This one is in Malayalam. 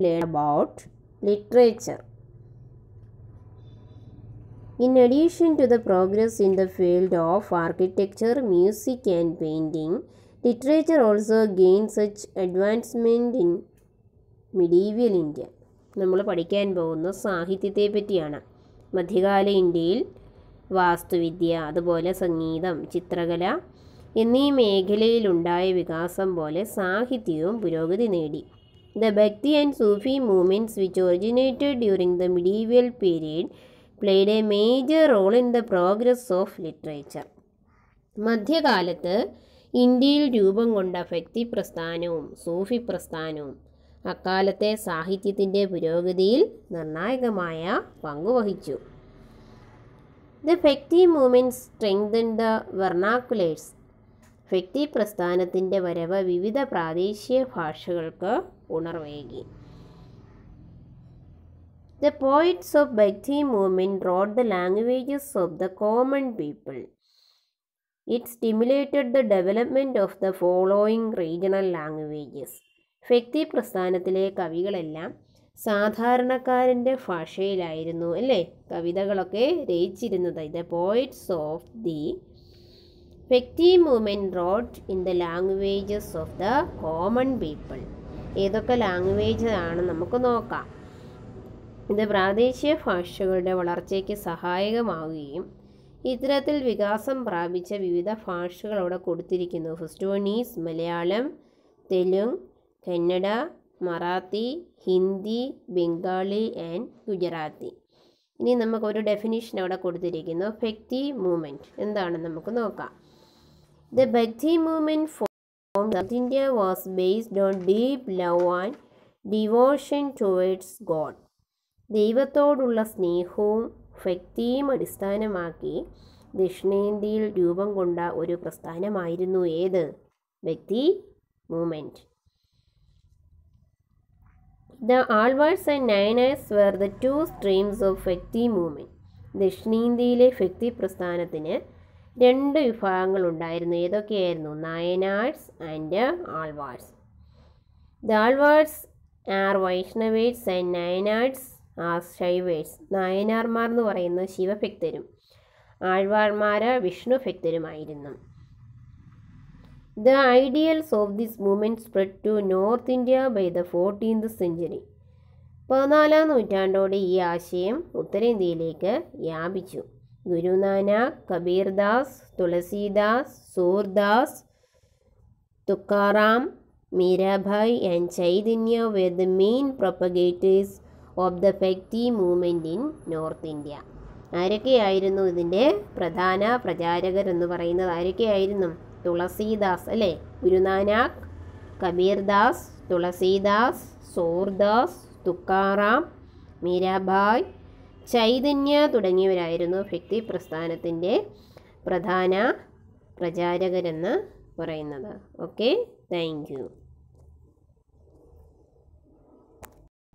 learn about literature. In addition to the progress in the field of architecture, music, and painting, literature also gained such advancement in medieval India. നമ്മൾ പഠിക്കാൻ പോകുന്ന സാഹിത്യത്തെ പറ്റിയാണ് മധ്യകാല ഇന്ത്യയിൽ വാസ്തുവിദ്യ അതുപോലെ സംഗീതം ചിത്രകല എന്നീ മേഖലയിലുണ്ടായ വികാസം പോലെ സാഹിത്യവും പുരോഗതി നേടി the bhakti and Sufi movements which originated during the medieval period played a major role in the progress of literature മധ്യകാലത്ത് ഇന്ത്യയിൽ രൂപം കൊണ്ട ഭക്തി പ്രസ്ഥാനവും സൂഫി പ്രസ്ഥാനവും അക്കാലത്തെ സാഹിത്യത്തിൻ്റെ പുരോഗതിയിൽ നിർണായകമായ പങ്കുവഹിച്ചു the bhakti movement strengthen the വെർണാക്കുലേഴ്സ് ഭക്തി പ്രസ്ഥാനത്തിൻ്റെ വരവ് വിവിധ പ്രാദേശിക ഭാഷകൾക്ക് ഉണർവേകി the poets of bhakti movement wrote the languages of the common people it stimulated the development of the following regional languages ഭക്തി പ്രസ്ഥാനത്തിലെ കവികളെല്ലാം സാധാരണക്കാരൻ്റെ ഭാഷയിലായിരുന്നു അല്ലേ കവിതകളൊക്കെ രചിച്ചിരുന്നത് the poets of the bhakti movement wrote in the languages of the common people ഏതൊക്കെ ലാംഗ്വേജ് ആണ് നമുക്ക് നോക്കാം ഇത് പ്രാദേശിക ഭാഷകളുടെ വളർച്ചയ്ക്ക് സഹായകമാവുകയും ഇത്തരത്തിൽ വികാസം പ്രാപിച്ച വിവിധ ഭാഷകൾ അവിടെ കൊടുത്തിരിക്കുന്നു first one is Malayalam Telugu Kannada Marathi Hindi Bengali and Gujarati ഇനി നമുക്കൊരു ഡെഫിനിഷൻ അവിടെ കൊടുത്തിരിക്കുന്നു ഭക്തി മൂവ്മെൻറ്റ് എന്താണെന്ന് നമുക്ക് നോക്കാം the bhakti movement from South India was based on deep love and devotion towards God ദൈവത്തോടുള്ള സ്നേഹവും ഭക്തിയും അടിസ്ഥാനമാക്കി ദക്ഷിണേന്ത്യയിൽ രൂപം കൊണ്ട ഒരു പ്രസ്ഥാനമായിരുന്നു ഏത് bhakti movement the Alvars and Nayanars were the two streams of bhakti movement ദക്ഷിണേന്ത്യയിലെ ഭക്തി പ്രസ്ഥാനത്തിന് രണ്ട് വിഭാഗങ്ങളുണ്ടായിരുന്നു ഏതൊക്കെയായിരുന്നു Nayanars and Alvars the Alvars are Vaishnavas and Nayanars are ശൈവേഴ്സ് നായനാർമാർ എന്ന് പറയുന്ന ശിവഭക്തരും ആഴ്വാർമാർ വിഷ്ണു ഭക്തരുമായിരുന്നു the ideals of this movement spread to North India by the fourteenth century പതിനാലാം നൂറ്റാണ്ടോടെ ഈ ആശയം ഉത്തരേന്ത്യയിലേക്ക് വ്യാപിച്ചു Guru Nanak Kabirdas Tulsidas Surdas Tukaram Mirabai and Chaitanya were the main propagators of the bhakti movement in North India ആരൊക്കെയായിരുന്നു ഇതിൻ്റെ പ്രധാന പ്രചാരകർ എന്ന് പറയുന്നത് ആരൊക്കെയായിരുന്നു തുളസീദാസ് അല്ലേ ഗുരുനാനാക്ക് കബീർദാസ് തുളസീദാസ് സൂർദാസ് തുക്കാറാം മീരാഭായ് ചൈതന്യ തുടങ്ങിയവരായിരുന്നു ഭക്തി പ്രസ്ഥാനത്തിൻ്റെ പ്രധാന പ്രചാരകരെന്ന് പറയുന്നത് ഓക്കെ താങ്ക് യു